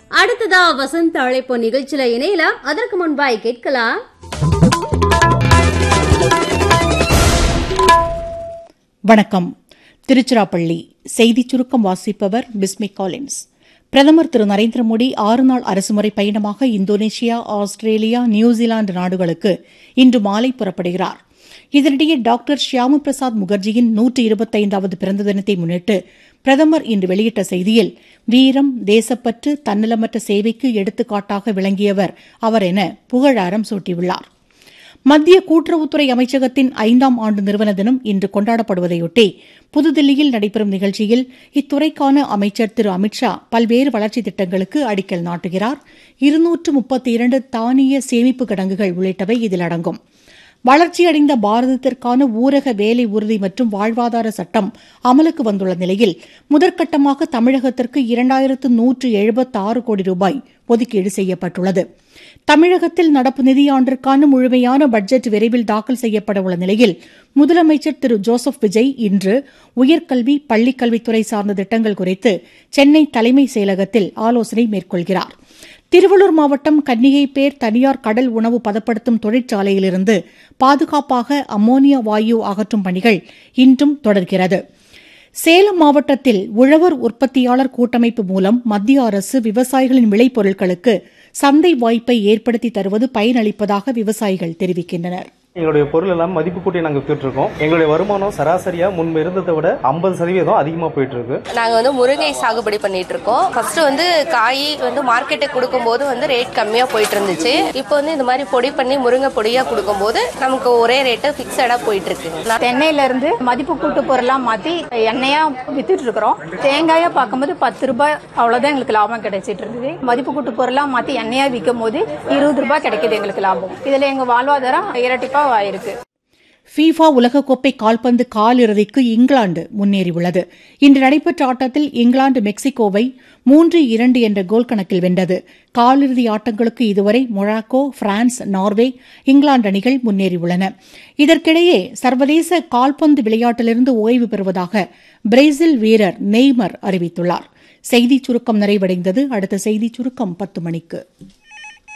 அடுத்ததா வசந்த் அழைப்பு நிகழ்ச்சியில இணையலாம் அதற்கு முன்பாய் கேட்கலாம் வணக்கம் திருச்சிராப்பள்ளி செய்திச் சுருக்கம் வாசிப்பவர் பிஸ்மி காலின்ஸ் பிரதமர் திரு நரேந்திர மோடி ஆறு நாள் அரசுமுறை பயணமாக இந்தோனேஷியா ஆஸ்திரேலியா நியூசிலாந்து நாடுகளுக்கு இன்று மாலை புறப்படுகிறார் இதனிடையே டாக்டர் ஷியாம பிரசாத் முகர்ஜியின் நூற்று இருபத்தைந்தாவது பிறந்த தினத்தை முன்னிட்டு பிரதமர் இன்று வெளியிட்ட செய்தியில் வீரம் தேசப்பற்று தன்னலமற்ற சேவைக்கு எடுத்துக்காட்டாக விளங்கியவர் அவர் என புகழாரம் சூட்டியுள்ளார் மத்திய கூட்டுறவுத்துறை அமைச்சகத்தின் ஐந்தாம் ஆண்டு நிறுவன தினம் இன்று கொண்டாடப்படுவதையொட்டி புதுதில்லியில் நடைபெறும் நிகழ்ச்சியில் இத்துறைக்கான அமைச்சர் திரு அமித்ஷா பல்வேறு வளர்ச்சித் திட்டங்களுக்கு அடிக்கல் நாட்டுகிறார் இருநூற்று முப்பத்தி இரண்டு தானிய சேமிப்பு கிடங்குகள் உள்ளிட்டவை இதில் அடங்கும் வளர்ச்சியடைந்த பாரதத்திற்கான ஊரக வேலை உறுதி மற்றும் வாழ்வாதார சட்டம் அமலுக்கு வந்துள்ள நிலையில் முதற்கட்டமாக தமிழகத்திற்கு இரண்டாயிரத்து நூற்று எழுபத்தாறு கோடி ரூபாய் ஒதுக்கீடு செய்யப்பட்டுள்ளது தமிழகத்தில் நடப்பு நிதியாண்டிற்கான முழுமையான பட்ஜெட் விரைவில் தாக்கல் செய்யப்பட உள்ள நிலையில் முதலமைச்சர் திரு ஜோசப் விஜய் இன்று உயர்கல்வி பள்ளிக்கல்வித்துறை சார்ந்த திட்டங்கள் குறித்து சென்னை தலைமைச் செயலகத்தில் ஆலோசனை மேற்கொள்கிறார் திருவள்ளூர் மாவட்டம் கன்னிகைப்பேர் தனியார் கடல் உணவு பதப்படுத்தும் தொழிற்சாலையிலிருந்து பாதுகாப்பாக அம்மோனியா வாயு அகற்றும் பணிகள் இன்றும் தொடர்கிறது சேலம் மாவட்டத்தில் உழவர் உற்பத்தியாளர் கூட்டமைப்பு மூலம் மத்திய அரசு விவசாயிகளின் விளைபொருட்களுக்கு சந்தை வாய்ப்பை ஏற்படுத்தி தருவது பயனளிப்பதாக விவசாயிகள் தெரிவிக்கின்றனர் எங்களுடைய பொருள் எல்லாம் மதிப்பு கூட்டி நாங்கள் வித்துட்டு இருக்கோம் எங்களுடைய வருமானம் சராசரியா முன்பு இருந்ததை விட ஐம்பது சதவீதம் அதிகமாக போயிட்டு இருக்கு நாங்க வந்து முருங்கை சாகுபடி பண்ணிட்டு இருக்கோம் ஃபர்ஸ்ட் வந்து காய் வந்து மார்க்கெட்டுக்கு கொடுக்கும்போது வந்து ரேட் கம்மியா போயிட்டு இருந்துச்சு இப்போ வந்து இந்த மாதிரி பொடி பண்ணி முருங்கை பொடியா கொடுக்கும்போது நமக்கு ஒரே ரேட்டு பிக்சடா போயிட்டு இருக்கு தென்னையில இருந்து மதிப்பு கூட்டு பொருளா மாத்தி எண்ணெயா வித்துட்டு இருக்கிறோம் தேங்காயா பார்க்கும்போது பத்து ரூபாய் அவ்வளவுதான் எங்களுக்கு லாபம் கிடைச்சிட்டு இருந்தது மதிப்பு கூட்டு பொருளா மாத்தி எண்ணெயா விற்கும் போது இருபது ரூபாய் கிடைக்குது எங்களுக்கு லாபம் இதுல எங்க வாழ்வாதாரம் இரட்டிப்பா ஆயிருக்கு ஃபீஃபா உலகக்கோப்பை கால்பந்து காலிறுதிக்கு இங்கிலாந்து முன்னேறியுள்ளது இன்று நடைபெற்ற ஆட்டத்தில் இங்கிலாந்து மெக்சிகோவை மூன்று இரண்டு என்ற கோல் கணக்கில் வென்றது காலிறுதி ஆட்டங்களுக்கு இதுவரை மொராக்கோ பிரான்ஸ் நார்வே இங்கிலாந்து அணிகள் முன்னேறியுள்ளன இதற்கிடையே சர்வதேச கால்பந்து விளையாட்டிலிருந்து ஓய்வு பெறுவதாக பிரேசில் வீரர் நெய்மர் அறிவித்துள்ளார் செய்திச் சுருக்கம் நிறைவடைந்தது அடுத்த செய்திச் சுருக்கம் பத்து மணிக்கு